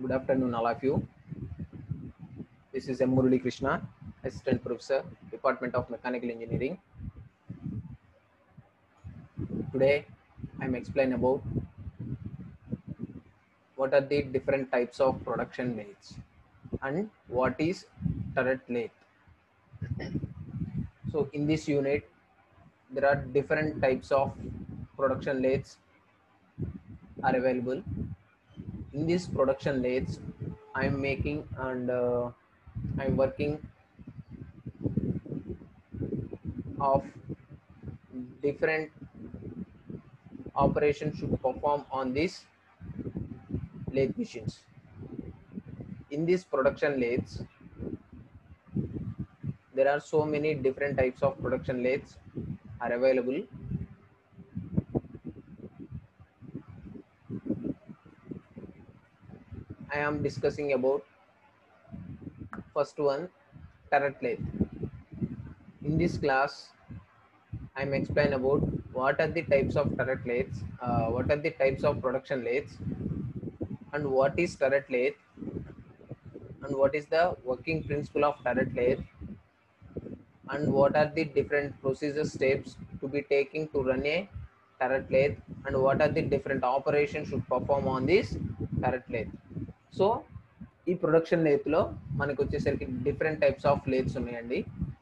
Good afternoon, all of you. This is M. Murali Krishna, Assistant Professor, Department of Mechanical Engineering. Today, I am explain about what are the different types of production lathes and what is turret lathe. So, in this unit, there are different types of production lathes are available in these production lathes i'm making and uh, i'm working of different operations should perform on these lathe machines in these production lathes there are so many different types of production lathes are available I am discussing about first one turret lathe. In this class, I am explain about what are the types of turret lathes, uh, what are the types of production lathes, and what is turret lathe, and what is the working principle of turret lathe, and what are the different procedure steps to be taken to run a turret lathe, and what are the different operations should perform on this turret lathe. So ఈ production లేత్లో మనకు వచ్చేసరికి different types of lathes ఉన్నాయండి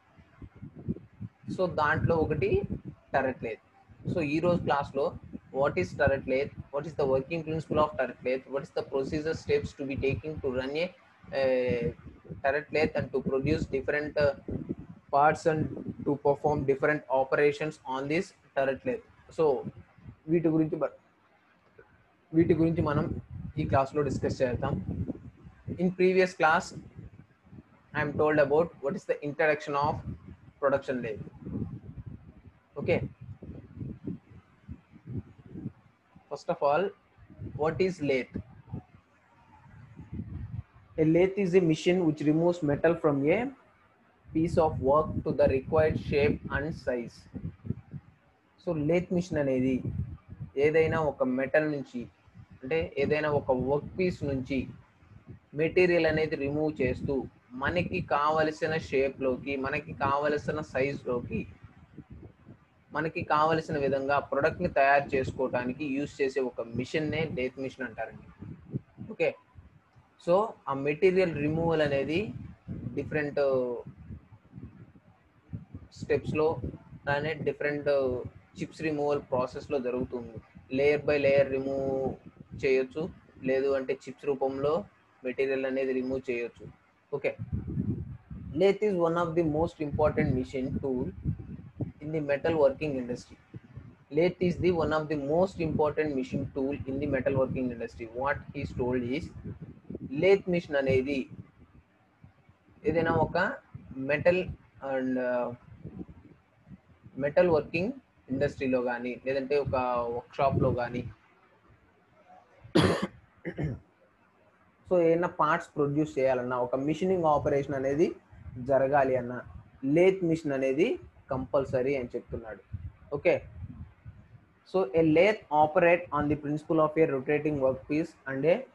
so దాంట్లో ఒకటి turret lathe so ఈ రోజు క్లాస్లో what is turret lathe what is the working principle of turret lathe what is the procedure steps to be taking to run a turret lathe and to produce different parts and to perform different operations on this turret lathe so వీటి గురించి వీటి గురించి మనం ఈ క్లాస్లో discuss చేద్దాం in previous class I'm told about what is the introduction of production lathe okay first of all what is lathe A lathe is a machine which removes metal from a piece of work to the required shape and size. So lathe machine అనేది ఏదైనా ఒక metal నుంచి అంటే ఏదైనా ఒక work piece నుంచి material అనేది remove చేస్తూ మనకి కావలసిన షేప్లోకి మనకి కావలసిన సైజ్లోకి మనకి కావలసిన విధంగా ప్రొడక్ట్ని తయారు చేసుకోవడానికి యూస్ చేసే ఒక మిషన్నే లేత్ మిషన్ అంటారండి ఓకే సో ఆ మెటీరియల్ రిమూవల్ అనేది డిఫరెంట్ స్టెప్స్లో అలానే డిఫరెంట్ చిప్స్ రిమూవల్ ప్రాసెస్లో జరుగుతుంది లేయర్ బై లేయర్ రిమూవ్ చేయొచ్చు లేదు అంటే చిప్స్ రూపంలో మెటీరియల్ అనేది రిమూవ్ చేయొచ్చు okay lathe is one of the most important machine tool in the metal working industry lathe is the one of the most important machine tool in the metal working industry what he's told is lathe machine అనేది ఏదైనా ఒక metal and metal working ఇండస్ట్రీలో కానీ లేదంటే ఒక వర్క్షాప్లో కానీ so ఏదైనా parts produce చేయాలన్నా ఒక మిషనింగ్ ఆపరేషన్ అనేది జరగాలి అన్న లేత్ మిషన్ అనేది కంపల్సరీ అని చెప్తున్నాడు okay so a lathe operate on the principle of a rotating work piece and a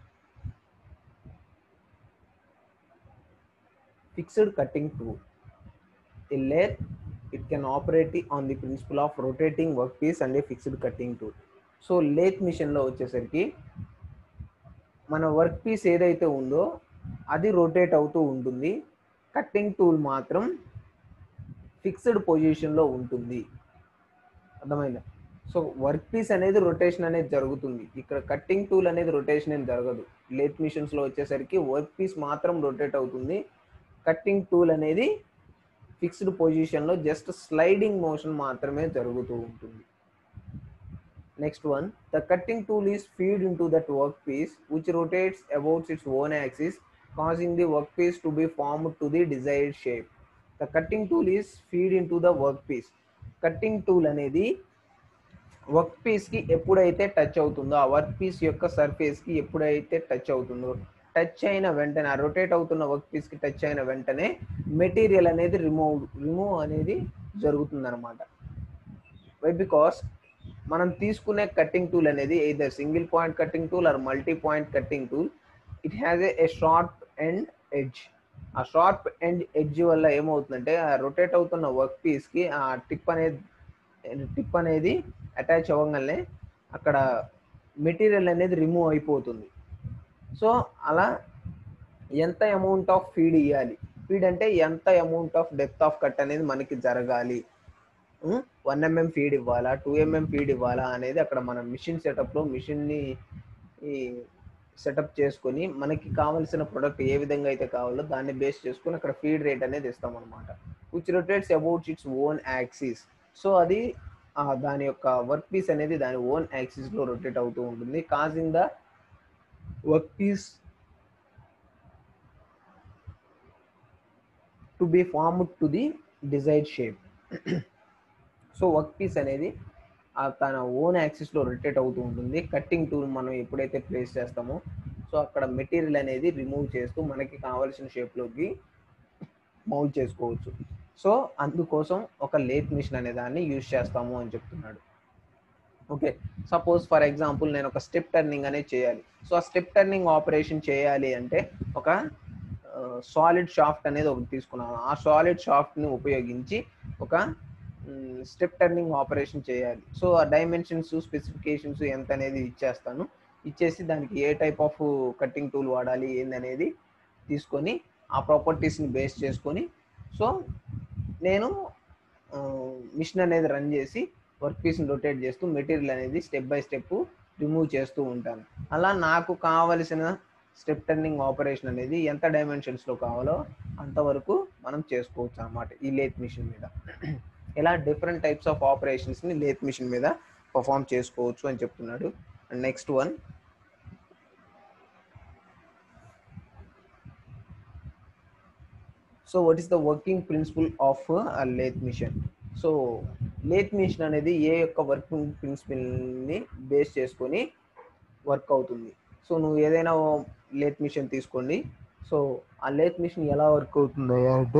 fixed cutting tool. A lathe, it can operate on the principle of rotating workpiece and a fixed cutting tool. So lathe మిషన్లో వచ్చేసరికి మన work piece ఏదైతే ఉందో అది rotate అవుతూ ఉంటుంది cutting tool మాత్రం fixed పొజిషన్లో ఉంటుంది అర్థమైందా సో వర్క్ పీస్ అనేది రొటేషన్ అనేది జరుగుతుంది ఇక్కడ కట్టింగ్ టూల్ అనేది రొటేషన్ ఏం జరగదు లేత్ మిషన్స్లో వచ్చేసరికి వర్క్ పీస్ మాత్రం రొటేట్ అవుతుంది కట్టింగ్ టూల్ అనేది ఫిక్స్డ్ పొజిషన్లో జస్ట్ స్లైడింగ్ మోషన్ మాత్రమే జరుగుతూ ఉంటుంది next one the cutting tool is feed in to that work piece which rotates abouts its own axis causing the work piece to be form to the desired shape the cutting tool is feed in to the work piece cutting tool అనేది work పీస్కి ఎప్పుడైతే touch అవుతుందో ఆ work piece యొక్క సర్ఫేస్కి ఎప్పుడైతే touch అవుతుందో touch అయిన వెంటనే ఆ రొటేట్ అవుతున్న వర్క్ పీస్కి టచ్ అయిన వెంటనే మెటీరియల్ అనేది రిమూవ్ రిమూవ్ అనేది జరుగుతుంది అనమాట వై బికాస్ మనం తీసుకునే కట్టింగ్ టూల్ అనేది either single point cutting tool or multi point cutting tool it has a sharp end edge ఆ షార్ప్ ఎండ్ ఎడ్జ్ వల్ల ఏమవుతుందంటే ఆ రొటేట్ అవుతున్న వర్క్ పీస్కి ఆ టిప్ అనేది టిప్ అనేది అటాచ్ అవ్వగానే అక్కడ మెటీరియల్ అనేది రిమూవ్ అయిపోతుంది సో అలా ఎంత అమౌంట్ ఆఫ్ ఫీడ్ ఇవ్వాలి ఫీడ్ అంటే ఎంత amount of depth of cut అనేది మనకి జరగాలి వన్ ఎంఎం ఫీడ్ ఇవ్వాలా టూ ఎంఎం ఫీడ్ ఇవ్వాలా అనేది అక్కడ మనం మిషన్ సెటప్లో మిషన్ని ఈ సెటప్ చేసుకొని మనకి కావాల్సిన ప్రొడక్ట్ ఏ విధంగా అయితే కావాలో దాన్ని బేస్ చేసుకొని అక్కడ ఫీడ్ రేట్ అనేది ఇస్తాం అనమాట which rotates about its own axis so అది ఆ, దాని యొక్క వర్క్ పీస్ అనేది దాని ఓన్ యాక్సిస్లో రొటేట్ అవుతూ ఉంటుంది causing the work piece to be formed to the desired shape so work piece అనేది ఆ తన ఓన్ యాక్సిస్లో రొటేట్ అవుతూ ఉంటుంది కట్టింగ్ టూల్ మనం ఎప్పుడైతే ప్లేస్ చేస్తామో సో అక్కడ మెటీరియల్ అనేది రిమూవ్ చేస్తూ మనకి కావాల్సిన షేప్లోకి మౌల్డ్ చేసుకోవచ్చు సో అందుకోసం ఒక లేత్ మిషన్ అనే దాన్ని యూజ్ చేస్తాము అని చెప్తున్నాడు ఓకే సపోజ్ ఫర్ ఎగ్జాంపుల్ నేను ఒక స్టెప్ టర్నింగ్ అనేది చేయాలి సో ఆ స్టెప్ టర్నింగ్ ఆపరేషన్ చేయాలి అంటే ఒక సాలిడ్ షాఫ్ట్ అనేది ఒకటి తీసుకున్నాను ఆ సాలిడ్ షాఫ్ట్ని ఉపయోగించి ఒక స్టెప్ టర్నింగ్ ఆపరేషన్ చేయాలి సో ఆ డైమెన్షన్స్ స్పెసిఫికేషన్స్ ఎంత అనేది ఇచ్చేస్తాను ఇచ్చేసి దానికి ఏ టైప్ ఆఫ్ కట్టింగ్ టూల్ వాడాలి ఏందనేది తీసుకొని ఆ ప్రాపర్టీస్ని బేస్ చేసుకొని సో నేను మిషన్ అనేది రన్ చేసి వర్క్ పీస్ని రొటేట్ చేస్తూ మెటీరియల్ అనేది స్టెప్ బై స్టెప్ రిమూవ్ చేస్తూ ఉంటాను అలా నాకు కావలసిన స్టెప్ టర్నింగ్ ఆపరేషన్ అనేది ఎంత డైమెన్షన్స్లో కావాలో అంతవరకు మనం చేసుకోవచ్చు అన్నమాట ఈ లేత్ మిషన్ మీద ఇలా డిఫరెంట్ టైప్స్ ఆఫ్ ఆపరేషన్స్ని లేత్ మిషన్ మీద పర్ఫామ్ చేసుకోవచ్చు అని చెప్తున్నాడు and next one so what is the working principle of lathe machine so lathe machine అనేది ఏ యొక్క వర్కింగ్ ప్రిన్సిపల్ని బేస్ చేసుకొని వర్క్ అవుతుంది సో నువ్వు ఏదైనా లేత్ మిషన్ తీసుకోండి సో ఆ లేత్ మిషన్ ఎలా వర్క్ అవుతుంది అంటే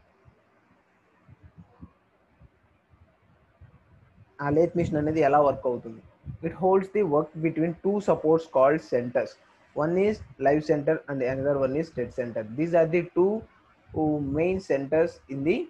ఆ లేత్ మిషన్ అనేది ఎలా వర్క్ అవుతుంది it holds the work between two supports called centres one is live centre and another one is dead centre these are the two main centres in the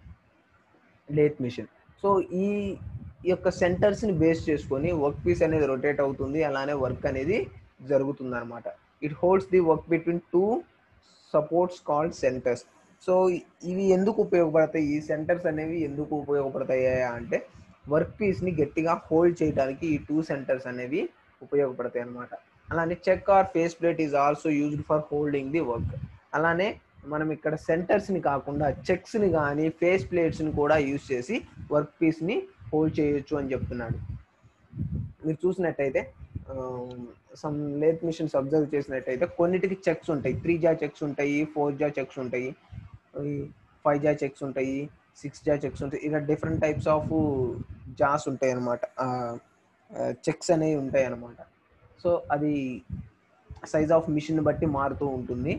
lathe machine so ఈ యొక్క సెంటర్స్ని base చేసుకొని work piece అనేది rotate అవుతుంది అలానే work అనేది జరుగుతుంది అనమాట it holds the work between two supports called centres so ఇవి ఎందుకు ఉపయోగపడతాయి ఈ సెంటర్స్ అనేవి ఎందుకు ఉపయోగపడతాయి అంటే వర్క్ పీస్ని గట్టిగా హోల్డ్ చేయడానికి ఈ టూ సెంటర్స్ అనేవి ఉపయోగపడతాయి అనమాట అలానే chuck or face plate is also used for holding the work అలానే మనం ఇక్కడ సెంటర్స్ని కాకుండా చెక్స్ని కానీ ఫేస్ ప్లేట్స్ని కూడా యూజ్ చేసి వర్క్ పీస్ని హోల్డ్ చేయొచ్చు అని చెప్తున్నాడు మీరు చూసినట్టయితే సమ్ లేత్ మిషన్స్ అబ్జర్వ్ చేసినట్టయితే కొన్నిటికి చెక్స్ ఉంటాయి త్రీ జా చెక్స్ ఉంటాయి ఫోర్ జా చెక్స్ ఉంటాయి ఫైవ్ జా చెక్స్ ఉంటాయి సిక్స్ జా చెక్స్ ఉంటాయి ఇలా డిఫరెంట్ టైప్స్ ఆఫ్ జాస్ ఉంటాయి అనమాట చెక్స్ అనేవి ఉంటాయి అనమాట సో అది సైజ్ ఆఫ్ మిషన్ బట్టి మారుతూ ఉంటుంది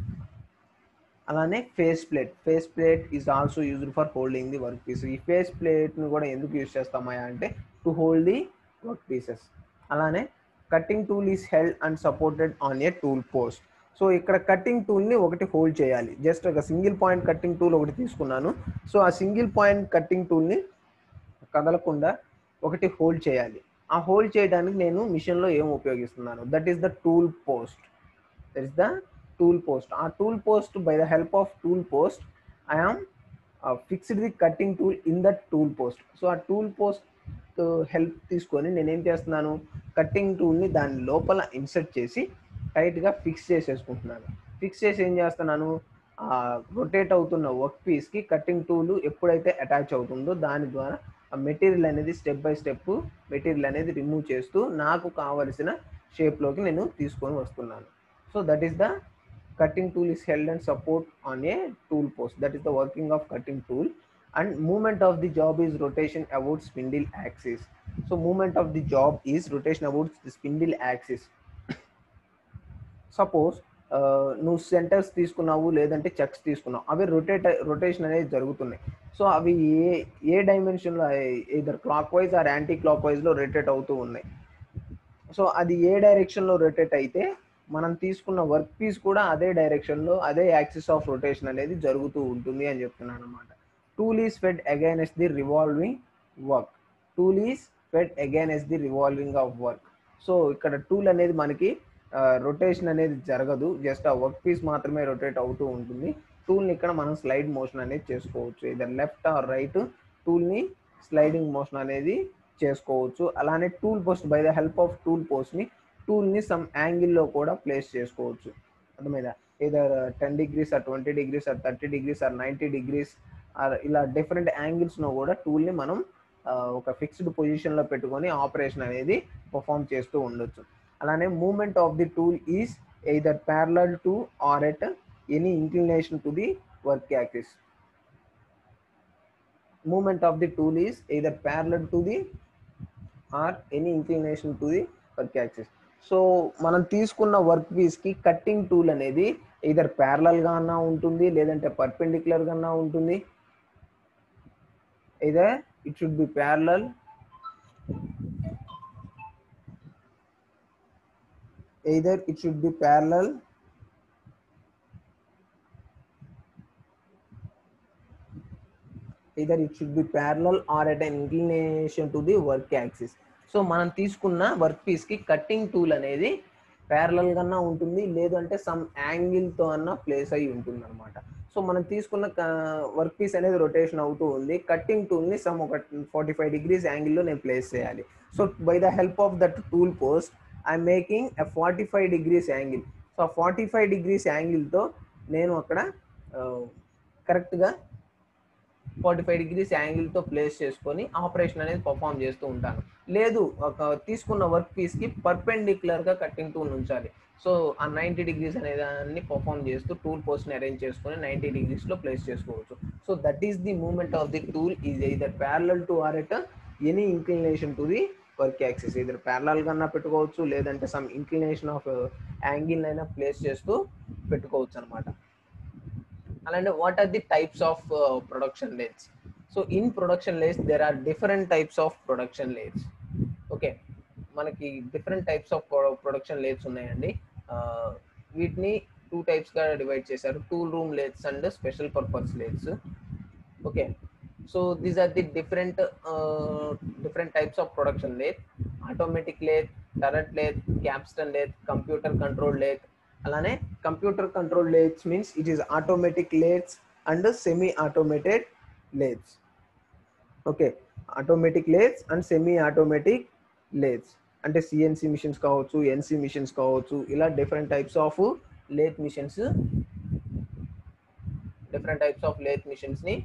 అలానే face plate face plate is also used for holding the work piece ఈ ఫేస్ ప్లేట్ని కూడా ఎందుకు యూజ్ చేస్తామా అంటే to hold the work pieces అలానే cutting tool is held and supported on a tool post so ఇక్కడ కటింగ్ టూల్ని ఒకటి హోల్డ్ చేయాలి జస్ట్ ఒక సింగిల్ పాయింట్ కటింగ్ టూల్ ఒకటి తీసుకున్నాను సో ఆ సింగిల్ పాయింట్ కటింగ్ టూల్ని కదలకుండా ఒకటి హోల్డ్ చేయాలి ఆ హోల్డ్ చేయడానికి నేను మిషన్లో ఏం ఉపయోగిస్తున్నాను that is the tool post that is the tool post ఆ tool post by the help of tool post I am fixed the cutting tool in the tool post so ఆ tool post help తీసుకొని నేనేం చేస్తున్నాను cutting టూల్ని దాని లోపల insert చేసి టైట్గా fix చేసేసుకుంటున్నాను ఫిక్స్ చేసి ఏం చేస్తున్నాను రొటేట్ అవుతున్న వర్క్ పీస్కి కటింగ్ టూల్ ఎప్పుడైతే అటాచ్ అవుతుందో దాని ద్వారా ఆ మెటీరియల్ అనేది స్టెప్ బై స్టెప్ మెటీరియల్ అనేది రిమూవ్ చేస్తూ నాకు కావలసిన షేప్లోకి నేను తీసుకొని వస్తున్నాను so that is the cutting tool is held and support on a tool post that is the working of cutting tool and movement of the job is rotation about spindle axis so movement of the job is rotation about the spindle axis suppose నువ్వు centres తీసుకున్నావు లేదంటే checks తీసుకున్నావు అవి rotate rotation అనేది జరుగుతున్నాయి so అవి ఏ ఏ డైమెన్షన్లో ఇదర్ క్లాక్ వైజ్ ఆర్ యాంటీ క్లాక్ వైజ్లో రొటేట్ అవుతూ ఉన్నాయి సో అది ఏ డైరెక్షన్లో రొటేట్ అయితే మనం తీసుకున్న వర్క్ పీస్ కూడా అదే డైరెక్షన్లో అదే యాక్సిస్ ఆఫ్ రొటేషన్ అనేది జరుగుతూ ఉంటుంది అని చెప్తున్నాను అనమాట tool is fed against the revolving work tool is fed against the revolving of work so ఇక్కడ టూల్ అనేది మనకి రొటేషన్ అనేది జరగదు జస్ట్ ఆ వర్క్ పీస్ మాత్రమే రొటేట్ అవుతూ ఉంటుంది టూల్ని ఇక్కడ మనం స్లైడ్ మోషన్ అనేది చేసుకోవచ్చు ఇదర్ లెఫ్ట్ ఆర్ రైట్ టూల్ని స్లైడింగ్ మోషన్ అనేది చేసుకోవచ్చు అలానే tool post by the help of tool పోస్ట్ని టూల్ని సమ్ యాంగిల్లో కూడా ప్లేస్ చేసుకోవచ్చు అర్థమైందా either ten degrees or twenty degrees or thirty degrees or ninety degrees or ఇలా డిఫరెంట్ యాంగిల్స్లో కూడా టూల్ని మనం ఒక ఫిక్స్డ్ పొజిషన్లో పెట్టుకొని ఆపరేషన్ అనేది పర్ఫామ్ చేస్తూ ఉండొచ్చు అలానే movement of the tool is either parallel to or at any inclination to the work axis movement of the tool is either parallel to the or any inclination to the work axis సో మనం తీసుకున్న work piece కి cutting tool అనేది either parallel గా అన్నా ఉంటుంది లేదంటే perpendicular గా అన్నా ఉంటుంది either it should be parallel either it should be parallel either it should be parallel or at an inclination to the work axis సో మనం తీసుకున్న వర్క్ పీస్ కి కట్టింగ్ టూల్ అనేది ప్యారలల్ కన్నా ఉంటుంది లేదు అంటే సమ్ యాంగిల్ తో అన్నా ప్లేస్ అయి ఉంటుంది అనమాట సో మనం తీసుకున్న వర్క్ పీస్ అనేది రొటేషన్ అవుతూ ఉంది కట్టింగ్ టూల్ ని సమ్ ఒక ఫార్టీ ఫైవ్ డిగ్రీస్ యాంగిల్లో నేను ప్లేస్ చేయాలి so by the help of that tool post I'm making a forty five degrees angle so ఆ ఫార్టీ ఫైవ్ డిగ్రీస్ యాంగిల్తో నేను అక్కడ కరెక్ట్గా ఫార్టీ ఫైవ్ డిగ్రీస్ యాంగిల్తో ప్లేస్ చేసుకొని ఆపరేషన్ అనేది పర్ఫామ్ చేస్తూ ఉంటాను లేదు ఒక తీసుకున్న వర్క్ పీస్కి పర్పెండిక్యులర్గా కట్టింగ్ టూల్ ఉంచాలి సో ఆ నైంటీ డిగ్రీస్ అనే దాన్ని పర్ఫామ్ చేస్తూ టూల్ పోస్ట్ని అరేంజ్ చేసుకొని నైంటీ డిగ్రీస్లో ప్లేస్ చేసుకోవచ్చు so that is the movement of the tool is either parallel to or at any inclination to the work axis ఇద్దరు ప్యారలల్ కన్నా పెట్టుకోవచ్చు లేదంటే సమ్ ఇంక్లినేషన్ ఆఫ్ యాంగిల్ అయినా ప్లేస్ చేస్తూ పెట్టుకోవచ్చు అనమాట అలాంటి what are the types of production lathes so in production lathes there are different types of production lathes okay మనకి different types of production lathes ఉన్నాయండి వీటిని టూ టైప్స్గా డివైడ్ చేశారు tool room lathes and special purpose lathes okay so these are the different uh, different types of production lathe automatic lathe turret lathe capstan lathe computer controlled lathe అలానే computer control lathes means it is automatic lathes and semi automated lathes okay automatic lathes and semi automatic lathes అంటే CNC machines కావచ్చు NC machines కావచ్చు ఇలా different types of lathe machines different types of lathe మిషన్స్ని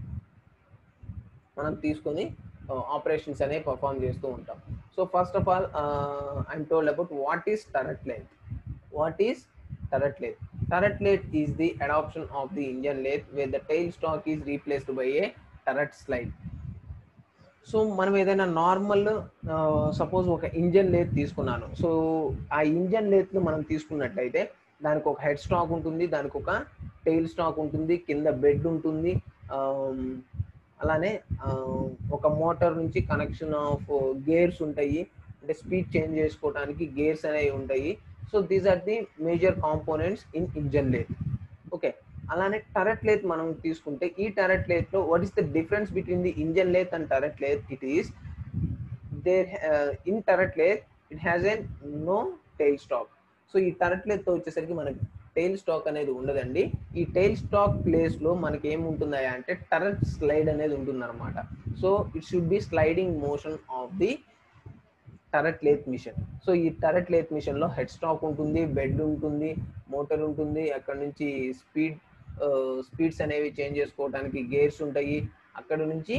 మనం తీసుకొని operations అనేవి perform చేస్తూ ఉంటాం so first of all I'm told about what is turret length what is turret length turret length is the adaption of the engine length where the tailstock is replaced by a turret slide so మనం ఏదైనా normal suppose ఒక engine lathe తీసుకున్నాను so ఆ engine లేత్ను మనం తీసుకున్నట్లయితే దానికి ఒక హెడ్ స్టాక్ ఉంటుంది దానికి ఒక టైల్ స్టాక్ ఉంటుంది కింద బెడ్ ఉంటుంది అలానే ఒక మోటార్ నుంచి కనెక్షన్ ఆఫ్ గేర్స్ ఉంటాయి అంటే స్పీడ్ చేంజ్ చేసుకోవడానికి గేర్స్ అనేవి ఉంటాయి so these are the major components in engine lathe okay అలానే టరెట్ లేత్ మనం తీసుకుంటే ఈ టరెట్ లేత్ లో what is the difference between the engine lathe and turret lathe it is there in turret lathe it has a no tailstock so ఈ టరెట్ lathe వచ్చేసరికి మనకి tile stock అనేది ఉండదండి ఈ టైల్ స్టాక్ ప్లేస్ లో మనకి ఏముంటుందా అంటే టరెట్ స్లైడ్ అనేది ఉంటుంది అనమాట so it should be sliding motion of the turret lathe machine so ఈ టరెట్ లేత్ మిషన్ లో హెడ్ స్టాక్ ఉంటుంది బెడ్ ఉంటుంది మోటార్ ఉంటుంది అక్కడ నుంచి స్పీడ్ స్పీడ్స్ అనేవి చేంజ్ చేసుకోవడానికి గేర్స్ ఉంటాయి అక్కడ నుంచి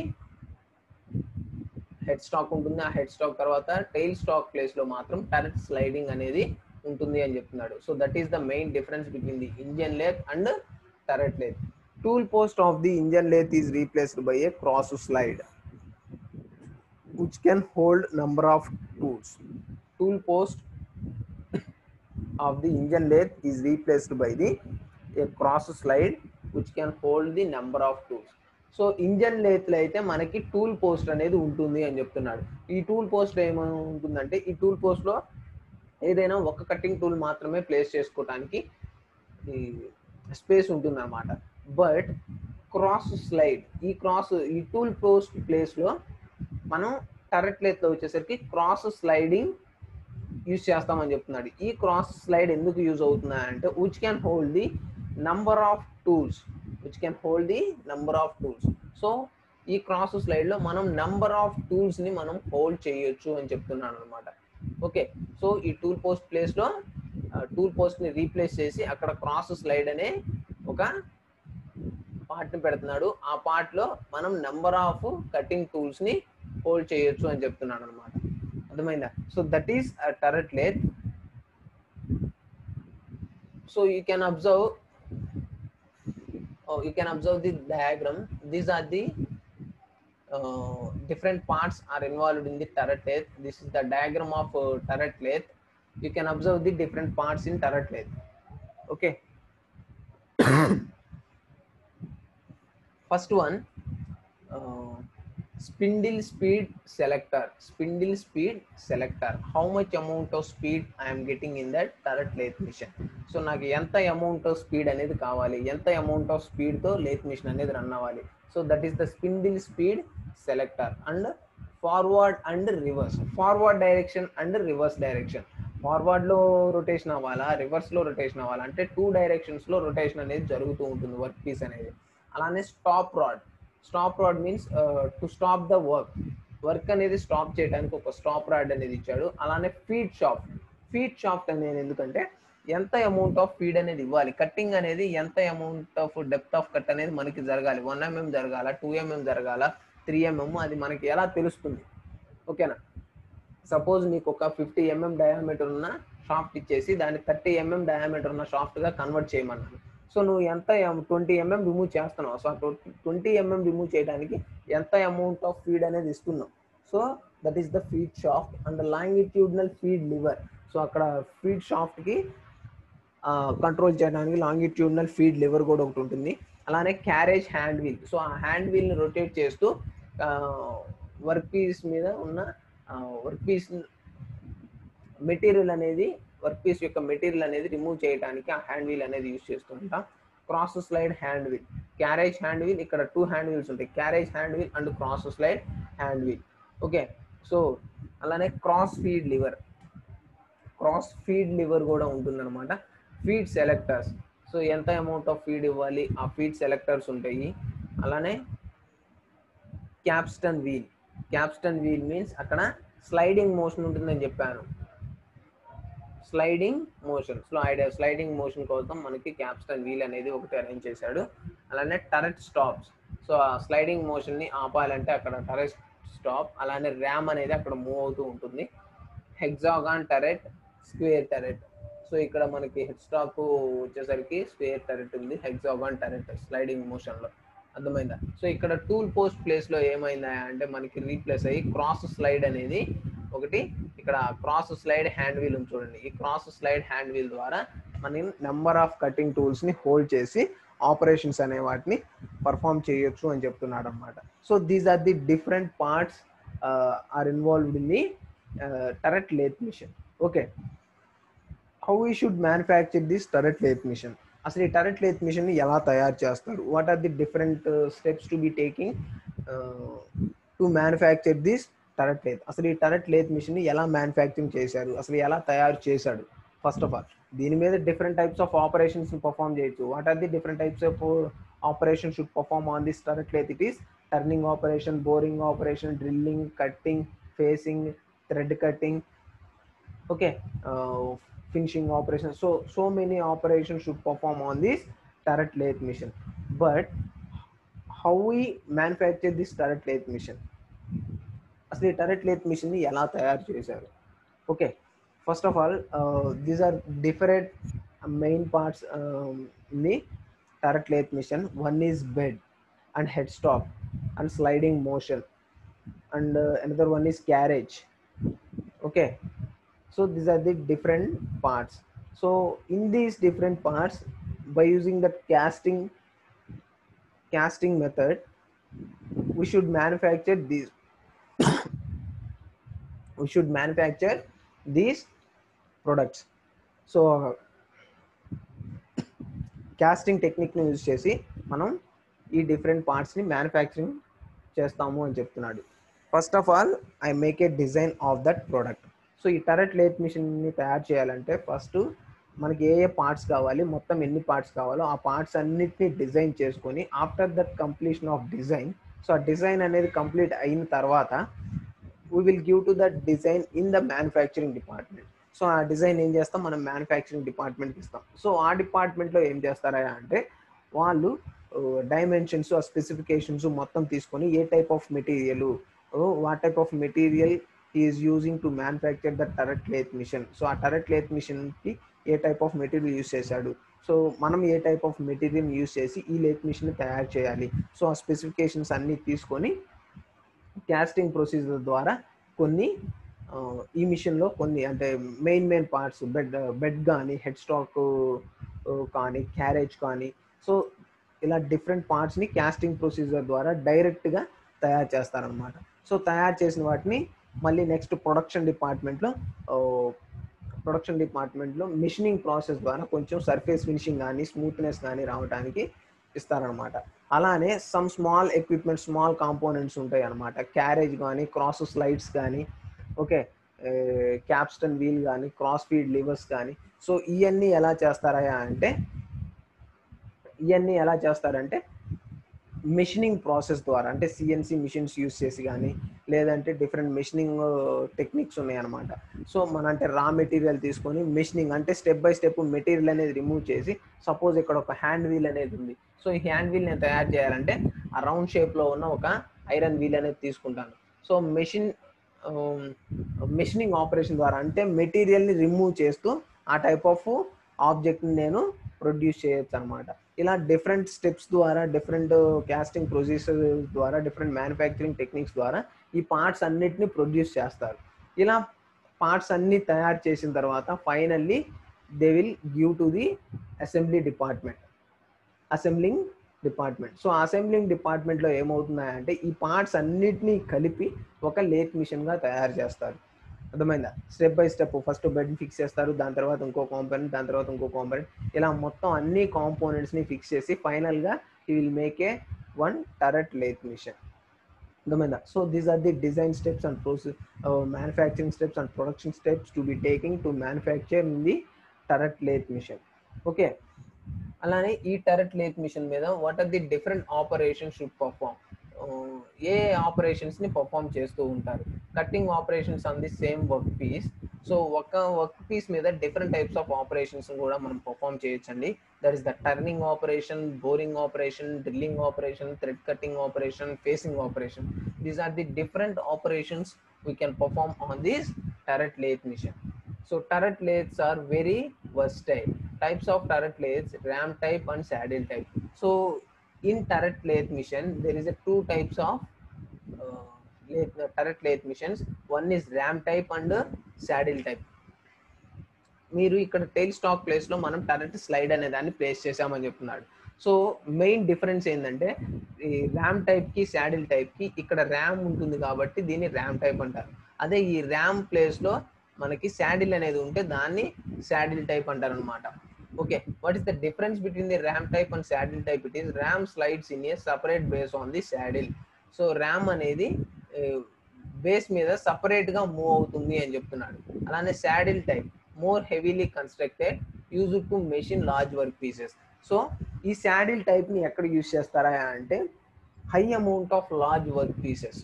హెడ్ స్టాక్ ఉంటుంది ఆ హెడ్ స్టాక్ తర్వాత టైల్ స్టాక్ ప్లేస్ లో మాత్రం టరెట్ స్లైడింగ్ అనేది ఉంటుంది అని చెప్తున్నాడు so that is the main difference between the engine lathe and turret lathe tool post of the engine lathe is replaced by a cross slide which can hold number of tools. Tool post of the engine lathe is replaced by the a cross slide which can hold the number of tools. So engine లేత్లో అయితే మనకి tool post అనేది ఉంటుంది అని చెప్తున్నాడు ఈ tool post ఏమైనా ఉంటుందంటే ఈ టూల్ పోస్ట్లో ఏదైనా ఒక కటింగ్ టూల్ మాత్రమే ప్లేస్ చేసుకోవడానికి ఈ స్పేస్ ఉంటుంది అనమాట బట్ క్రాస్ స్లైడ్ ఈ క్రాస్ ఈ టూల్ పోస్ట్ ప్లేస్లో మనం టరెట్ లెత్లో వచ్చేసరికి క్రాస్ స్లైడింగ్ యూజ్ చేస్తామని చెప్తున్నాడు ఈ క్రాస్ స్లైడ్ ఎందుకు యూజ్ అవుతుంది అంటే which can hold the number of tools which can hold the number of tools so ఈ క్రాస్ స్లైడ్లో మనం నంబర్ ఆఫ్ టూల్స్ని మనం హోల్డ్ చేయొచ్చు అని చెప్తున్నాను అనమాట ఓకే సో ఈ టూల్ పోస్ట్ ప్లేస్లో టూల్ పోస్ట్ని రీప్లేస్ చేసి అక్కడ క్రాస్ స్లైడ్ అనే ఒక పార్ట్ని పెడుతున్నాడు ఆ పార్ట్లో మనం నెంబర్ ఆఫ్ కటింగ్ టూల్స్ని హోల్డ్ చేయొచ్చు అని చెప్తున్నాడు అనమాట అర్థమైందా so that is turret lathe so you can observe you can observe the diagram these are the uh, different parts are involved in the turret lathe. This is the diagram of uh, turret lathe. You can observe the different parts in turret lathe. Okay. First one, uh, spindle speed selector. Spindle speed selector. How much amount of speed I am getting in that turret lathe machine. So నాకు ఎంత amount of speed అనేది కావాలి ఎంత amount of స్పీడ్తో lathe machine అనేది run అవ్వాలి so that is the spindle speed selector and forward and reverse forward direction and reverse direction ఫార్వర్డ్లో rotation అవ్వాలా రివర్స్లో రొటేషన్ అవ్వాలా అంటే టూ డైరెక్షన్స్లో రొటేషన్ అనేది జరుగుతూ ఉంటుంది వర్క్ పీస్ అనేది అలానే stop rod stop rod means to stop the work work అనేది స్టాప్ చేయడానికి ఒక స్టాప్ రాడ్ అనేది ఇచ్చాడు అలానే ఫీడ్ షాఫ్ట్ ఫీడ్ షాఫ్ట్ అనేది ఎందుకంటే ఎంత అమౌంట్ ఆఫ్ ఫీడ్ అనేది ఇవ్వాలి కట్టింగ్ అనేది ఎంత amount of depth of cut అనేది మనకి జరగాలి వన్ ఎంఎం జరగాల టూ ఎంఎం జరగాల త్రీ ఎంఎం అది మనకి ఎలా తెలుస్తుంది ఓకేనా సపోజ్ నీకు ఒక ఫిఫ్టీ ఎంఎం డయామీటర్ ఉన్న షాఫ్ట్ ఇచ్చేసి దాన్ని థర్టీ ఎంఎం డయామీటర్ ఉన్న షాఫ్ట్గా కన్వర్ట్ చేయమన్నాను సో నువ్వు ఎంత ట్వంటీ ఎంఎం రిమూవ్ చేస్తున్నావు సో ట్వంటీ ఎంఎం రిమూవ్ చేయడానికి ఎంత అమౌంట్ ఆఫ్ ఫీడ్ అనేది ఇస్తున్నావు so that is the feed shaft and longitudinal feed lever so అక్కడ ఫీడ్ షాఫ్ట్కి కంట్రోల్ చేయడానికి లాంగిట్యూడ్నల్ ఫీడ్ లివర్ కూడా ఒకటి ఉంటుంది అలానే క్యారేజ్ హ్యాండ్ వీల్ సో ఆ హ్యాండ్ వీల్ని రొటేట్ చేస్తూ వర్క్ పీస్ మీద ఉన్న వర్క్ పీస్ మెటీరియల్ అనేది వర్క్ పీస్ యొక్క మెటీరియల్ అనేది రిమూవ్ చేయడానికి ఆ హ్యాండ్ వీల్ అనేది యూజ్ చేస్తుంటాం cross slide hand wheel carriage hand wheel ఇక్కడ టూ హ్యాండ్ వీల్స్ ఉంటాయి carriage hand wheel and cross slide hand wheel okay so అలానే cross feed lever cross feed lever కూడా ఉంటుందన్నమాట ఫీడ్ సెలెక్టర్స్ సో ఎంత amount of feed ఇవ్వాలి ఆ feed selectors ఉంటాయి అలానే capstan wheel capstan wheel means అక్కడ స్లైడింగ్ మోషన్ ఉంటుందని చెప్పాను sliding motion slow idea sliding motion కోసం మనకి క్యాప్స్టన్ వీల్ అనేది ఒకటి అరేంజ్ చేశాడు అలానే టరెట్ స్టాప్స్ సో ఆ స్లైడింగ్ మోషన్ని ఆపాలంటే అక్కడ టరెట్ స్టాప్ అలానే ర్యామ్ అనేది అక్కడ మూవ్ అవుతూ ఉంటుంది hexagon turret square turret so ఇక్కడ మనకి హెడ్ స్టాప్ వచ్చేసరికి స్క్వేర్ టరెట్ ఉంది హెగ్జాగాన్ టరెట్ స్లైడింగ్ మోషన్లో అర్థమైందా సో ఇక్కడ టూల్ పోస్ట్ ప్లేస్లో ఏమైందా అంటే మనకి రీప్లేస్ అయ్యి క్రాస్ స్లైడ్ అనేది ఒకటి ఇక్కడ క్రాస్ స్లైడ్ హ్యాండ్ వీల్ ఉంది చూడండి ఈ క్రాస్ స్లైడ్ హ్యాండ్ వీల్ ద్వారా మనం నెంబర్ ఆఫ్ కటింగ్ టూల్స్ని హోల్డ్ చేసి ఆపరేషన్స్ అనే వాటిని పర్ఫామ్ చేయొచ్చు అని చెప్తున్నాడు అనమాట so these are the different parts are involved in the turret lathe machine okay how we should manufacture this turret lathe machine అసలు ఈ టరెట్ లేత్ మిషన్ ఎలా తయారు చేస్తారు what are the different steps to be taking to manufacture this turret lathe అసలు ఈ టరెట్ lathe machine ఎలా manufacturing చేశారు అసలు ఎలా తయారు చేశాడు ఫస్ట్ ఆఫ్ ఆల్ దీని మీద different types of operations perform చేయొచ్చు what are the different types of operation should perform on this turret lathe it is turning operation boring operation drilling cutting facing thread cutting okay uh, finishing operation so so many operations should perform on this turret lathe machine but how we manufacture this turret lathe machine అసలు ఈ టరెట్ lathe మిషన్ని ఎలా తయారు చేశారు okay first of all these are different main parts in the turret lathe machine one is bed and head stop and sliding motion and another one is carriage okay so these are the different parts so in these different parts by using the casting casting method we should manufacture these we should manufacture these products so casting టెక్నిక్ని use చేసి మనం ఈ different పార్ట్స్ని manufacturing చేస్తాము అని చెప్తున్నాడు first of all I make a design of that product so ఈ టరెట్ lathe మిషన్ని తయారు చేయాలంటే ఫస్ట్ మనకి ఏ ఏ పార్ట్స్ కావాలి మొత్తం ఎన్ని పార్ట్స్ కావాలో ఆ పార్ట్స్ అన్నిటిని డిజైన్ చేసుకొని after that completion of design so ఆ డిజైన్ అనేది కంప్లీట్ అయిన తర్వాత we will give to that design in the manufacturing department so ఆ డిజైన్ ఏం చేస్తాం మనం మ్యానుఫ్యాక్చరింగ్ డిపార్ట్మెంట్కి ఇస్తాం సో ఆ డిపార్ట్మెంట్లో ఏం చేస్తారా అంటే వాళ్ళు డైమెన్షన్స్ ఆ స్పెసిఫికేషన్స్ మొత్తం తీసుకొని ఏ type of material what type of material is using to manufacture the turret lathe machine so ఆ టరెట్ లేత్ మిషన్కి ఏ టైప్ ఆఫ్ మెటీరియల్ యూజ్ చేశాడు సో మనం ఏ టైప్ ఆఫ్ మెటీరియల్ యూజ్ చేసి ఈ లేత్ మిషన్ తయారు చేయాలి సో ఆ స్పెసిఫికేషన్స్ అన్నీ తీసుకొని క్యాస్టింగ్ ప్రొసీజర్ ద్వారా కొన్ని ఈ మిషన్లో కొన్ని అంటే main main parts bed bed కానీ హెడ్ స్టాక్ కానీ క్యారేజ్ కానీ సో ఇలా డిఫరెంట్ పార్ట్స్ని క్యాస్టింగ్ ప్రొసీజర్ ద్వారా డైరెక్ట్గా తయారు చేస్తారనమాట సో తయారు చేసిన వాటిని మళ్ళీ నెక్స్ట్ ప్రొడక్షన్ డిపార్ట్మెంట్లో ప్రొడక్షన్ డిపార్ట్మెంట్లో మిషనింగ్ ప్రాసెస్ ద్వారా కొంచెం సర్ఫేస్ ఫినిషింగ్ కానీ స్మూత్నెస్ కానీ రావడానికి ఇస్తారనమాట అలానే some small equipment small components ఉంటాయి అనమాట క్యారేజ్ కానీ క్రాస్ స్లైడ్స్ కానీ ఓకే క్యాప్స్టన్ వీల్ కానీ క్రాస్ ఫీడ్ లివర్స్ కానీ సో ఇవన్నీ ఎలా చేస్తారా అంటే ఇవన్నీ ఎలా చేస్తారంటే మెషినింగ్ ప్రాసెస్ ద్వారా అంటే సిఎన్సి మిషన్స్ యూస్ చేసి కానీ లేదంటే డిఫరెంట్ మెషినింగ్ టెక్నిక్స్ ఉన్నాయి అనమాట సో మన అంటే రా మెటీరియల్ తీసుకొని మెషినింగ్ అంటే స్టెప్ బై స్టెప్ మెటీరియల్ అనేది రిమూవ్ చేసి సపోజ్ ఇక్కడ ఒక హ్యాండ్ వీల్ అనేది ఉంది సో ఈ హ్యాండ్ వీల్ నేను తయారు చేయాలంటే ఆ రౌండ్ షేప్లో ఉన్న ఒక ఐరన్ వీల్ అనేది తీసుకుంటాను సో మెషిన్ మెషినింగ్ ఆపరేషన్ ద్వారా అంటే మెటీరియల్ని రిమూవ్ చేస్తూ ఆ టైప్ ఆఫ్ ఆబ్జెక్ట్ని నేను ప్రొడ్యూస్ చేయొచ్చు అనమాట ఇలా డిఫరెంట్ స్టెప్స్ ద్వారా డిఫరెంట్ క్యాస్టింగ్ ప్రొసీజర్ ద్వారా డిఫరెంట్ మ్యానుఫ్యాక్చరింగ్ టెక్నిక్స్ ద్వారా ఈ పార్ట్స్ అన్నిటిని ప్రొడ్యూస్ చేస్తారు ఇలా పార్ట్స్ అన్ని తయారు చేసిన తర్వాత finally they will give to the assembly department assembling department so assembling డిపార్ట్మెంట్లో ఏమవుతున్నాయంటే ఈ పార్ట్స్ అన్నిటినీ కలిపి ఒక లేత్ మిషన్గా తయారు చేస్తారు అర్థమైందా step by step first bed fix చేస్తారు దాని తర్వాత ఇంకో కాంపోనెంట్ దాని తర్వాత ఇంకో కాంపోనెంట్ ఇలా మొత్తం అన్ని కాంపోనెంట్స్ని ఫిక్స్ చేసి ఫైనల్గా ఈ will make a one turret lathe machine అర్థమైందా so these are the design steps and process manufacturing steps and production steps to be taking to manufacture in the turret lathe machine okay అలానే ఈ టరెట్ lathe machine మీద what are the different operation should perform ఏ operations ని perform చేస్తూ ఉంటారు cutting operations on the same work piece so ఒక work piece మీద different types of operations కూడా మనం పర్ఫామ్ చేయొచ్చండి that is the turning operation boring operation drilling operation thread cutting operation facing operation these are the different operations we can perform on this turret lathe machine so turret lathes are very versatile. Types of turret lathes, ram type and saddle type. So in turret lathe mission, there is a two types of uh, lathe, uh, turret lathe missions. One is ram type and uh, saddle type. మీరు ఇక్కడ tile tailstock place లో మనం టరెట్ slide అనే దాన్ని place చేసామని చెప్తున్నాడు so main difference ఏంటంటే ఈ ర్యామ్ టైప్ కి శాడిల్ టైప్ కి ఇక్కడ ర్యామ్ ఉంటుంది కాబట్టి దీన్ని ర్యామ్ టైప్ అంటారు అదే ఈ ర్యామ్ ప్లేస్ లో మనకి శాడిల్ అనేది ఉంటే దాన్ని శాడిల్ టైప్ అంటారు అనమాట okay what is the difference between the ram type and saddle type it is ram slides in a separate base on the saddle so ram అనేది బేస్ మీద separate గా మూవ్ అవుతుంది అని చెప్తున్నాడు అలానే saddle type more heavily constructed use to machine large work pieces so ఈ saddle type ని ఎక్కడ యూజ్ చేస్తారా అంటే high amount of large work pieces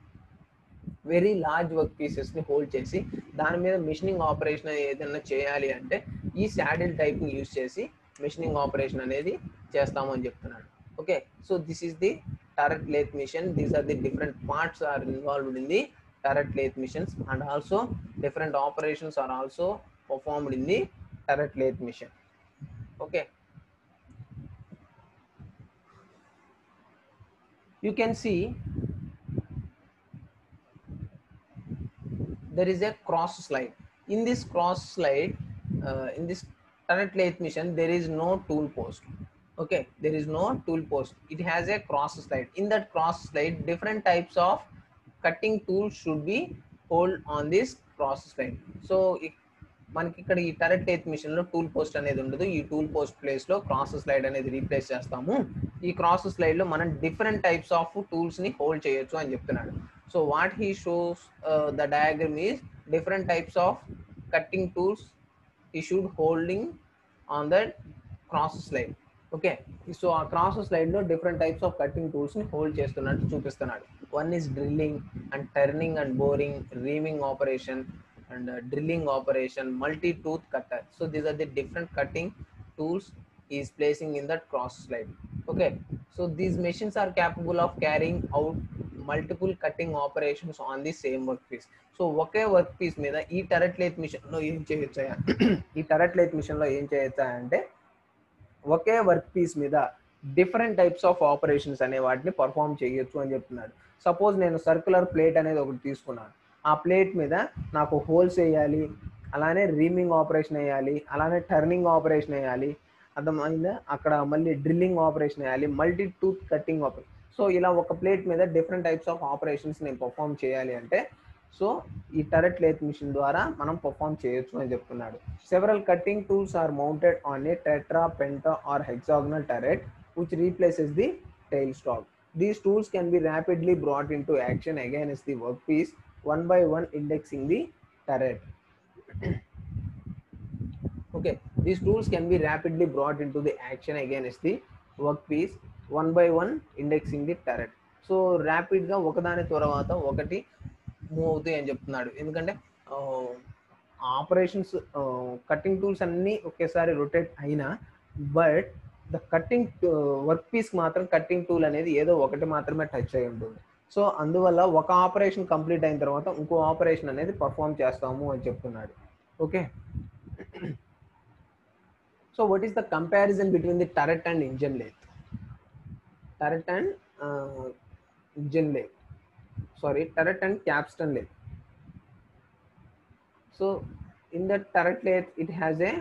very large work pieces ని హోల్డ్ చేసి దాని మీద మిషనింగ్ ఆపరేషన్ ఏదైనా చేయాలి అంటే ఈ శాడిల్ టైప్ ని యూజ్ చేసి మిషనింగ్ ఆపరేషన్ అనేది చేస్తామని చెప్తున్నాడు okay so this is the turret lathe machine these are the different parts are involved in the turret lathe missions and also different operations are also performed in the turret lathe mission okay you can see there is a cross slide in this cross slide uh, in this turret lathe mission there is no tool post okay there is no tool post it has a cross slide in that cross slide different types of cutting tools should be hold on this cross slide so if మనకి ఇక్కడ ఈ turret lathe machine లో tool post అనేది ఉండదు ఈ tool post place లో cross slide అనేది replace చేస్తాము ఈ క్రాస్ స్లైడ్ లో మనం డిఫరెంట్ టైప్స్ ఆఫ్ టూల్స్ ని హోల్డ్ చేయొచ్చు అని చెప్తున్నాడు so what he shows the diagram is different types of cutting tools we should holding on that cross slide okay so ఆ క్రాస్ స్లైడ్ లో different types of cutting tools ని హోల్డ్ చేస్తున్నట్టు చూపిస్తున్నాడు one is drilling and turning and boring reaming operation and drilling operation multi tooth cutter so these are the different cutting tools is placing in that cross slide okay so these machines are capable of carrying out multiple cutting operations on the same work piece so ఒకే work piece మీద ఈ టెరట్ లైత్ machine లో ఏం చేయొచ్చా ఈ టెరట్ లైత్ machine లో ఏం చేయొచ్చా అంటే ఒకే వర్క్ పీస్ మీద డిఫరెంట్ టైప్స్ ఆఫ్ ఆపరేషన్స్ అనే వాటిని పర్ఫామ్ చేయొచ్చు అని చెప్తున్నాడు సపోజ్ నేను సర్క్యులర్ ప్లేట్ అనేది ఒకటి తీసుకున్నాను ఆ ప్లేట్ మీద నాకు హోల్స్ వేయాలి అలానే రీమింగ్ ఆపరేషన్ వేయాలి అలానే టర్నింగ్ ఆపరేషన్ వేయాలి అర్థమైందా అక్కడ మళ్ళీ డ్రిల్లింగ్ ఆపరేషన్ వేయాలి multi tooth cutting operation so ఇలా ఒక ప్లేట్ మీద డిఫరెంట్ టైప్స్ ఆఫ్ ఆపరేషన్స్ నేను పర్ఫామ్ చేయాలి అంటే సో ఈ టరెట్ లేత్ మిషన్ ద్వారా మనం పర్ఫామ్ చేయొచ్చు అని చెప్తున్నాడు several cutting tools are mounted on a tetra penta or hexagonal turret which replaces the tail stock these tools can be rapidly brought into action against the work piece one by one indexing the turret okay these tools can be rapidly brought into the action against the workpiece one by one indexing the turret so ర్యాపిడ్గా ఒకదాని తర్వాత ఒకటి move అవుతాయి అని చెప్తున్నాడు ఎందుకంటే operations cutting tools అన్నీ ఒకేసారి రొటేట్ అయినా but the cutting work piece మాత్రం కట్టింగ్ టూల్ అనేది ఏదో ఒకటి మాత్రమే టచ్ అయి ఉంటుంది సో అందువల్ల ఒక ఆపరేషన్ కంప్లీట్ అయిన తర్వాత ఇంకో ఆపరేషన్ అనేది పర్ఫామ్ చేస్తాము అని చెప్తున్నాడు okay So what is the comparison between the turret and engine lathe? Turret and uh, engine lathe. Sorry, turret and capstan lathe. So in the turret lathe, it has a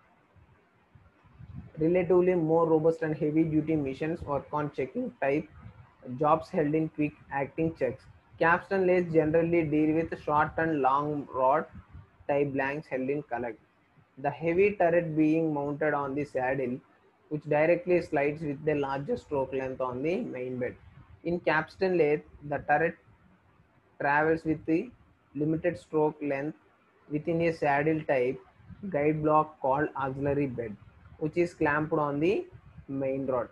relatively more robust and heavy duty missions work on checking type jobs held in quick acting checks. Capstan lathes generally deal with short and long rod type blanks held in collect the heavy turret being mounted on the saddle, which directly slides with the larger stroke length on the main bed. In capstan lathe, the turret travels with the limited stroke length within a saddle type guide block called auxiliary bed, which is clamped on the main rod.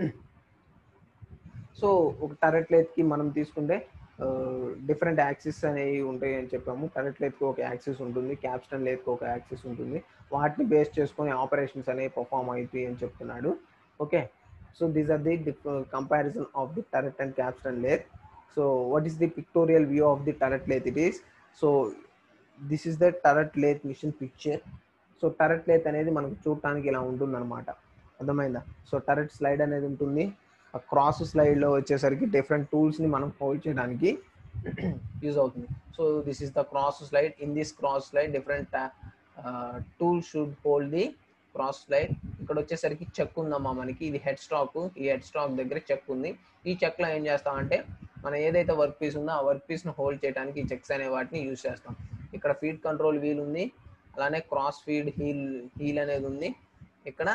So ఒక turret లెత్కి మనం తీసుకుంటే different axis అనేవి ఉంటాయి అని చెప్పాము టరెట్ లెత్కి ఒక axis ఉంటుంది Capston లెత్కి ఒక యాక్సిస్ ఉంటుంది వాటిని బేస్ చేసుకొని ఆపరేషన్స్ అనేవి పర్ఫామ్ అవుతాయి అని చెప్తున్నాడు okay so these are the comparison of the turret and capstan lathe so what is the pictorial view of the turret lathe it is so this is the turret lathe machine picture so turret lathe అనేది మనకు చూడటానికి ఇలా ఉంటుంది అనమాట అర్థమైందా so టరెట్ slide అనేది ఉంటుంది cross స్లైడ్లో వచ్చేసరికి డిఫరెంట్ టూల్స్ని మనం హోల్డ్ చేయడానికి యూజ్ అవుతుంది so this is the cross slide in this cross slide different tool should hold the cross slide ఇక్కడ వచ్చేసరికి చెక్ ఉందమ్మా మనకి ఇది హెడ్ స్టాక్ ఈ హెడ్ స్టాక్ దగ్గర చెక్ ఉంది ఈ చెక్లో ఏం చేస్తామంటే మనం ఏదైతే వర్క్ పీస్ ఉందో ఆ వర్క్ పీస్ను హోల్డ్ చేయడానికి ఈ చెక్స్ అనే వాటిని యూజ్ చేస్తాం ఇక్కడ ఫీడ్ కంట్రోల్ వీల్ ఉంది అలానే క్రాస్ ఫీడ్ హీల్ హీల్ అనేది ఉంది ఇక్కడ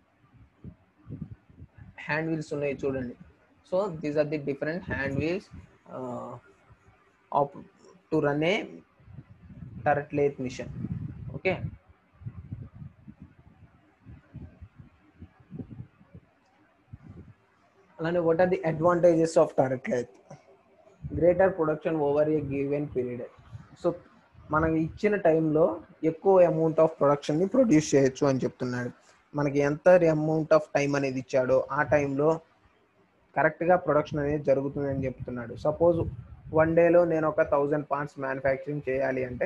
హ్యాండ్ వీల్స్ ఉన్నాయి చూడండి so these are the different hand wheels of to run a turret lathe machine okay అలానే what are the advantages of turret lathe greater production over a given period so మనకి ఇచ్చిన టైంలో ఎక్కువ amount of ప్రొడక్షన్ని produce చేయొచ్చు అని చెప్తున్నాడు మనకి ఎంత అమౌంట్ ఆఫ్ టైం అనేది ఇచ్చాడో ఆ టైంలో కరెక్ట్గా ప్రొడక్షన్ అనేది జరుగుతుందని చెప్తున్నాడు సపోజ్ వన్ డేలో నేను ఒక థౌజండ్ పార్ట్స్ మ్యానుఫ్యాక్చరింగ్ చేయాలి అంటే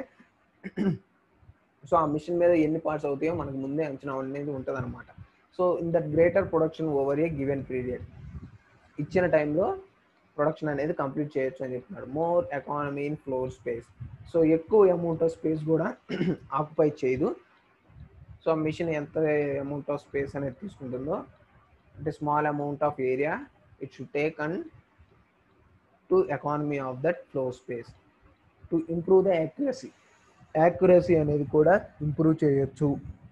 సో ఆ మిషన్ మీద ఎన్ని పార్ట్స్ అవుతాయో మనకు ముందే అంచనా అనేది ఉంటుంది అనమాట so in that greater production over a given period ఇచ్చిన టైంలో ప్రొడక్షన్ అనేది కంప్లీట్ చేయొచ్చు అని చెప్తున్నాడు more economy in floor space so ఎక్కువ అమౌంట్ ఆఫ్ స్పేస్ కూడా ఆక్యుపై చేయదు సో మిషన్ ఎంత అమౌంట్ ఆఫ్ స్పేస్ అనేది తీసుకుంటుందో అంటే small amount of area it should take and to economy of that flow space to improve the accuracy accuracy అనేది కూడా improve చేయొచ్చు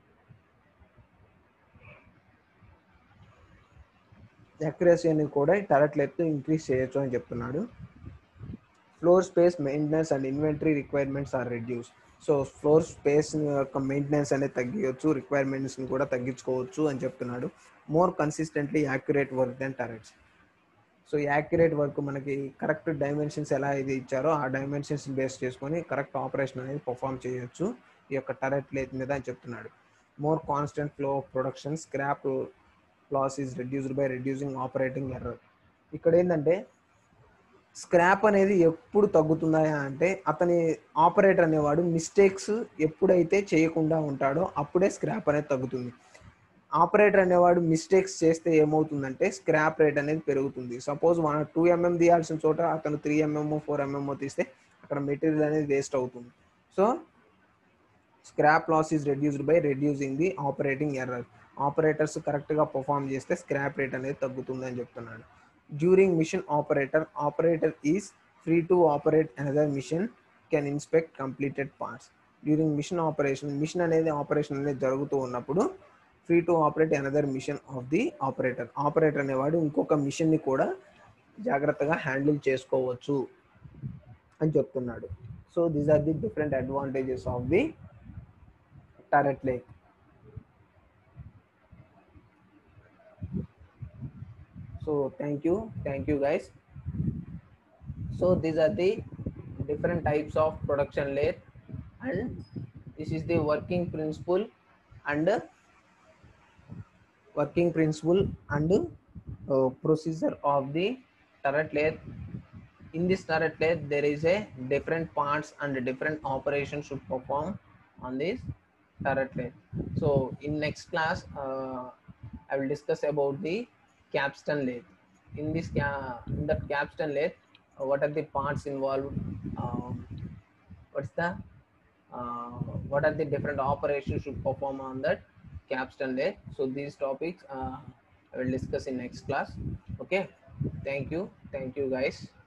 యాక్యురసీ అనేది కూడా టెరట్ లెత్ ఇంక్రీజ్ చేయొచ్చు అని చెప్తున్నాడు floor space maintenance and inventory requirements are reduce so floor space యొక్క maintenance అనేది తగ్గించవచ్చు రిక్వైర్మెంట్స్ని కూడా తగ్గించుకోవచ్చు అని చెప్తున్నాడు more consistently accurate work then turrets so accurate work మనకి కరెక్ట్ డైమెన్షన్స్ ఎలా ఇది ఇచ్చారో ఆ డైమెన్షన్స్ బేస్ చేసుకొని కరెక్ట్ ఆపరేషన్ అనేది పర్ఫామ్ చేయొచ్చు ఈ యొక్క టరెట్ లేత్ మీద అని చెప్తున్నాడు more constant flow of production scrap loss is reduced by reducing operating error ఇక్కడ ఏంటంటే స్క్రాప్ అనేది ఎప్పుడు తగ్గుతుందా అంటే అతని ఆపరేటర్ అనేవాడు మిస్టేక్స్ ఎప్పుడైతే చేయకుండా ఉంటాడో అప్పుడే స్క్రాప్ అనేది తగ్గుతుంది ఆపరేటర్ అనేవాడు మిస్టేక్స్ చేస్తే ఏమవుతుందంటే స్క్రాప్ రేట్ అనేది పెరుగుతుంది సపోజ్ మన టూ ఎంఎం తీయాల్సిన చోట అతను త్రీ ఎంఎం ఫోర్ ఎంఎం తీస్తే అక్కడ మెటీరియల్ అనేది వేస్ట్ అవుతుంది so scrap loss is reduced by reducing the operating error operators కరెక్ట్గా పర్ఫామ్ చేస్తే స్క్రాప్ రేట్ అనేది తగ్గుతుంది అని చెప్తున్నాడు during machine operator operator is free to operate another machine can inspect completed parts during machine operation machine అనేది operation అనేది జరుగుతూ ఉన్నప్పుడు free to operate another machine of the operator operator అనేవాడు ఇంకొక మిషన్ని కూడా జాగ్రత్తగా హ్యాండిల్ చేసుకోవచ్చు అని చెప్తున్నాడు so these are the different advantages of the turret lathe so thank you thank you guys so these are the different types of production lathe and this is the working principle and working principle and uh, procedure of the turret lathe in this turret lathe there is a different parts and different operations to perform on this turret lathe so in next class uh, i will discuss about the capstan lathe. In this ca- in that capstan lathe, uh, what are the parts involved? Um, what's the uh, what are the different operations to perform on that capstan lathe? So these topics uh, I will discuss in next class. Okay. Thank you. Thank you guys.